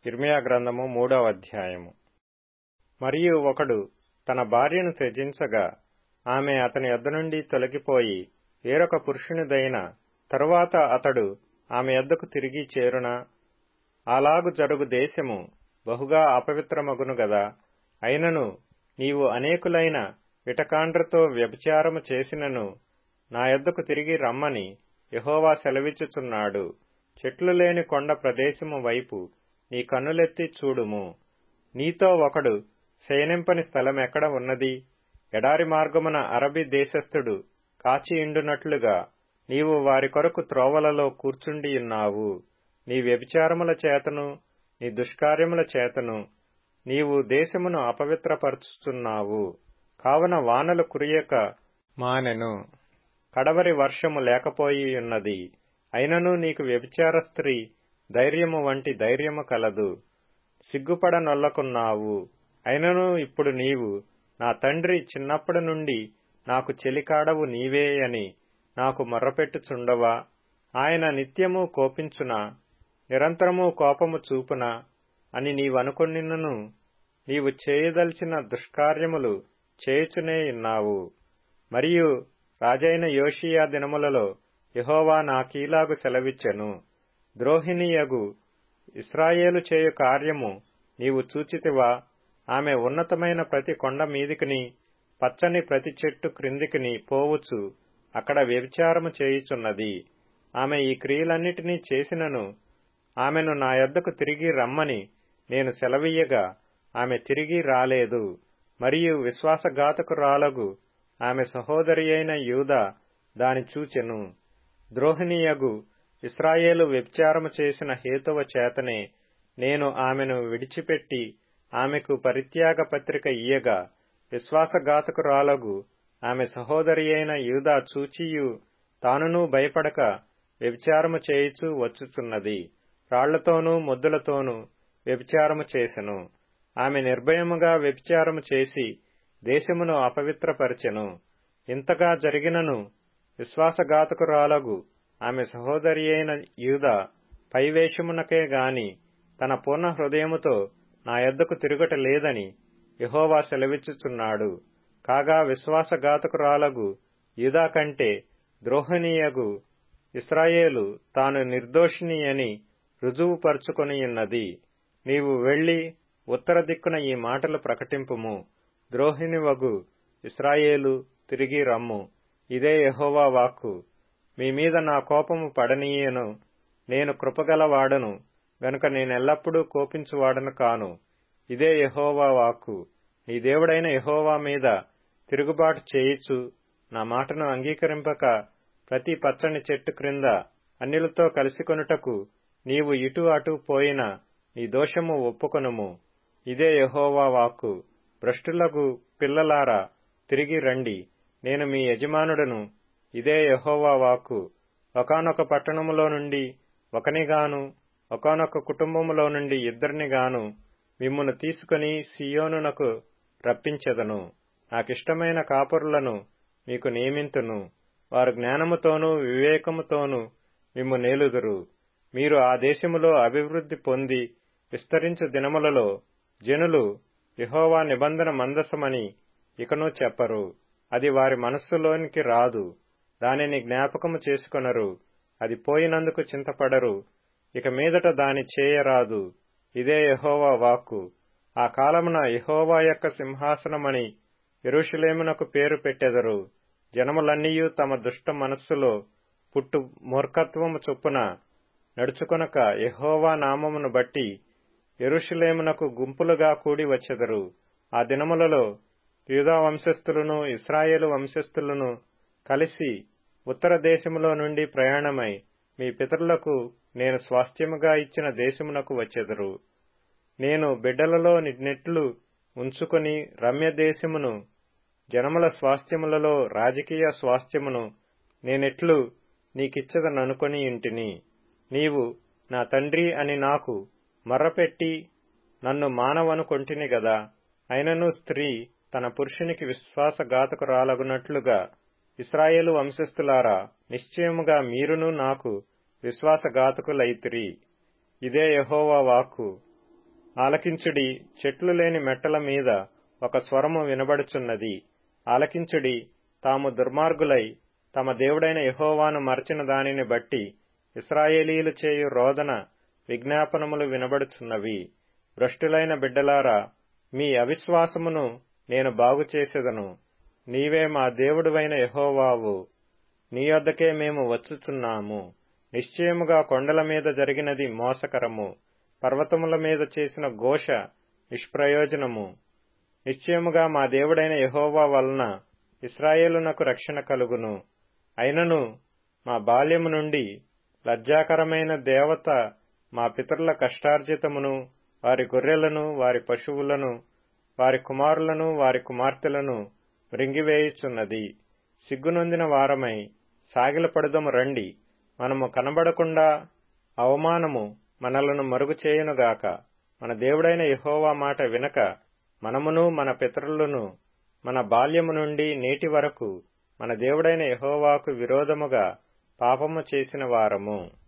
ఇర్మియా గ్రంథము మూడవ అధ్యాయము మరియు ఒకడు తన భార్యను త్యజించగా ఆమె అతని యొద్ద నుండి తొలగిపోయి వేరొక పురుషునిదైన తరువాత అతడు ఆమె యొద్దకు తిరిగి చేరునా అలాగు జరుగు దేశము బహుగా అపవిత్రమగును గదా అయినను నీవు అనేకులైన విటకాండ్రతో వ్యభిచారము చేసినను నా యొద్దకు తిరిగి రమ్మని యహోవా సెలవిచ్చుచున్నాడు చెట్లు లేని కొండ ప్రదేశము వైపు నీ కన్నులెత్తి చూడుము నీతో ఒకడు శయనింపని స్థలమెక్కడ ఉన్నది ఎడారి మార్గమున అరబి దేశస్థుడు కాచి ఇండునట్లుగా నీవు వారి కొరకు త్రోవలలో కూర్చుండియున్నావు నీ వ్యభిచారముల చేతను నీ దుష్కార్యముల చేతను నీవు దేశమును అపవిత్రపరుచుచున్నావు కావున వానలు కురియక మానెను కడవరి వర్షము లేకపోయియున్నది అయినను నీకు వ్యభిచార స్త్రీ ధైర్యము వంటి ధైర్యము కలదు సిగ్గుపడనొల్లకున్నావు అయినను ఇప్పుడు నీవు నా తండ్రి చిన్నప్పటి నుండి నాకు చెలికాడవు నీవే అని నాకు మొర్రపెట్టుచుండవా ఆయన నిత్యము కోపించునా నిరంతరము కోపము చూపునా అని నీవనుకొనినను నీవు చేయదలిచిన దుష్కార్యములు చేయుచునే ఉన్నావు మరియు రాజైన యోషియా దినములలో యహోవా నాకీలాగు సెలవిచ్చెను ద్రోహిణియగు ఇస్రాయేలు చేయు కార్యము నీవు చూచితివా ఆమె ఉన్నతమైన ప్రతి కొండ మీదికిని పచ్చని ప్రతి చెట్టు క్రిందికిని పోవచ్చు అక్కడ వ్యభిచారము చేయుచున్నది ఆమె ఈ క్రియలన్నిటినీ చేసినను ఆమెను నా యొద్దకు తిరిగి రమ్మని నేను సెలవీయగా ఆమె తిరిగి రాలేదు మరియు విశ్వాసఘాతకురాలగు ఆమె సహోదరి అయిన యూద దాని చూచెను ద్రోహిణియగు ఇస్రాయేలు వ్యభిచారము చేసిన హేతువ చేతనే నేను ఆమెను విడిచిపెట్టి ఆమెకు పరిత్యాగ పత్రిక ఇయ్యగా విశ్వాసఘాతకురాలగు ఆమె సహోదరి అయిన యూదా చూచియు తానునూ భయపడక వ్యభిచారము చేయుచు వచ్చుచున్నది రాళ్లతోనూ ముద్దులతోనూ వ్యభిచారము చేసెను ఆమె నిర్భయముగా వ్యభిచారము చేసి దేశమును అపవిత్రపరచెను ఇంతగా జరిగినను విశ్వాసఘాతకురాలగు ఆమె సహోదరి అయిన యూద పైవేషమునకే గాని తన పూర్ణ హృదయముతో నా యొద్దకు తిరుగట లేదని యహోవా సెలవిచ్చుచున్నాడు కాగా విశ్వాసఘాతకురాలగు యూదా కంటే ద్రోహనీయగు ఇస్రాయేలు తాను నిర్దోషిని అని రుజువుపరుచుకొనియున్నది నీవు వెళ్లి ఉత్తర దిక్కున ఈ మాటలు ప్రకటింపుము ద్రోహిణివగు ఇస్రాయేలు తిరిగి రమ్ము ఇదే యహోవా వాక్కు మీ మీద నా కోపము పడనీయను నేను కృపగలవాడను గనుక నేనెల్లప్పుడూ కోపించువాడను కాను ఇదే యహోవా వాక్కు నీ దేవుడైన యహోవా మీద తిరుగుబాటు చేయిచు నా మాటను అంగీకరింపక ప్రతి పచ్చని చెట్టు క్రింద అన్నిలతో కలిసికొనుటకు నీవు ఇటు అటు పోయిన నీ దోషము ఒప్పుకొనుము ఇదే యహోవా వాక్కు భ్రష్టులకు పిల్లలారా తిరిగి రండి నేను మీ యజమానుడను ఇదే యహోవా వాక్కు ఒకనొక పట్టణములో నుండి ఒకనిగాను ఒకనొక కుటుంబములో నుండి ఇద్దరినిగాను మిమ్మును తీసుకుని సియోనునకు రప్పించెదను నాకిష్టమైన కాపురులను మీకు నియమింతును వారు జ్ఞానముతోనూ వివేకముతోనూ మిమ్ము నేలుదురు మీరు ఆ దేశములో అభివృద్ధి పొంది విస్తరించు దినములలో జనులు యహోవా నిబంధన మందసమని ఇకనూ చెప్పరు అది వారి మనస్సులోనికి రాదు దానిని జ్ఞాపకము చేసుకొనరు అది పోయినందుకు చింతపడరు ఇక మీదట దాని చేయరాదు ఇదే యహోవా వాక్కు ఆ కాలమున యహోవా యొక్క సింహాసనమని ఎరుషులేమునకు పేరు పెట్టెదరు జనములన్నీయూ తమ దుష్ట మనస్సులో పుట్టు మూర్ఖత్వము చొప్పున నడుచుకొనక యహోవా నామమును బట్టి ఎరుషులేమునకు గుంపులుగా కూడి వచ్చెదరు ఆ దినములలో యూదా వంశస్థులను ఇస్రాయేలు వంశస్థులను కలిసి ఉత్తర దేశములో నుండి ప్రయాణమై మీ పితరులకు నేను స్వాస్థ్యముగా ఇచ్చిన దేశమునకు వచ్చెదరు నేను బిడ్డలలో నెట్లు ఉంచుకొని రమ్య దేశమును జనముల స్వాస్థ్యములలో రాజకీయ స్వాస్థ్యమును నేనెట్లు నీకిచ్చదననుకొని ఇంటిని నీవు నా తండ్రి అని నాకు మర్రపెట్టి నన్ను మానవనుకొంటిని గదా అయినను స్త్రీ తన పురుషునికి విశ్వాసఘాతకురాలగునట్లుగా ఇస్రాయేలు వంశస్థులారా నిశ్చయముగా మీరును నాకు విశ్వాసఘాతకులైతిరి ఇదే యహోవా వాక్కు ఆలకించుడి చెట్లు లేని మెట్టల మీద ఒక స్వరము వినబడుచున్నది ఆలకించుడి తాము దుర్మార్గులై తమ దేవుడైన యహోవాను మరచిన దానిని బట్టి ఇస్రాయేలీలు చేయు రోదన విజ్ఞాపనములు వినబడుచున్నవి భ్రష్టులైన బిడ్డలారా మీ అవిశ్వాసమును నేను బాగు చేసేదను నీవే మా దేవుడువైన యహోవావు నీ వద్దకే మేము వచ్చుచున్నాము నిశ్చయముగా కొండల మీద జరిగినది మోసకరము పర్వతముల మీద చేసిన ఘోష నిష్ప్రయోజనము నిశ్చయముగా మా దేవుడైన యహోవా వలన ఇస్రాయేలునకు రక్షణ కలుగును అయినను మా బాల్యము నుండి లజ్జాకరమైన దేవత మా పితరుల కష్టార్జితమును వారి గొర్రెలను వారి పశువులను వారి కుమారులను వారి కుమార్తెలను మృంగివేయుచున్నది సిగ్గునొందిన వారమై సాగిలపడుదము రండి మనము కనబడకుండా అవమానము మనలను మరుగు చేయునుగాక మన దేవుడైన యహోవా మాట వినక మనమును మన పితరులను మన బాల్యము నుండి నేటి వరకు మన దేవుడైన యహోవాకు విరోధముగా పాపము చేసిన వారము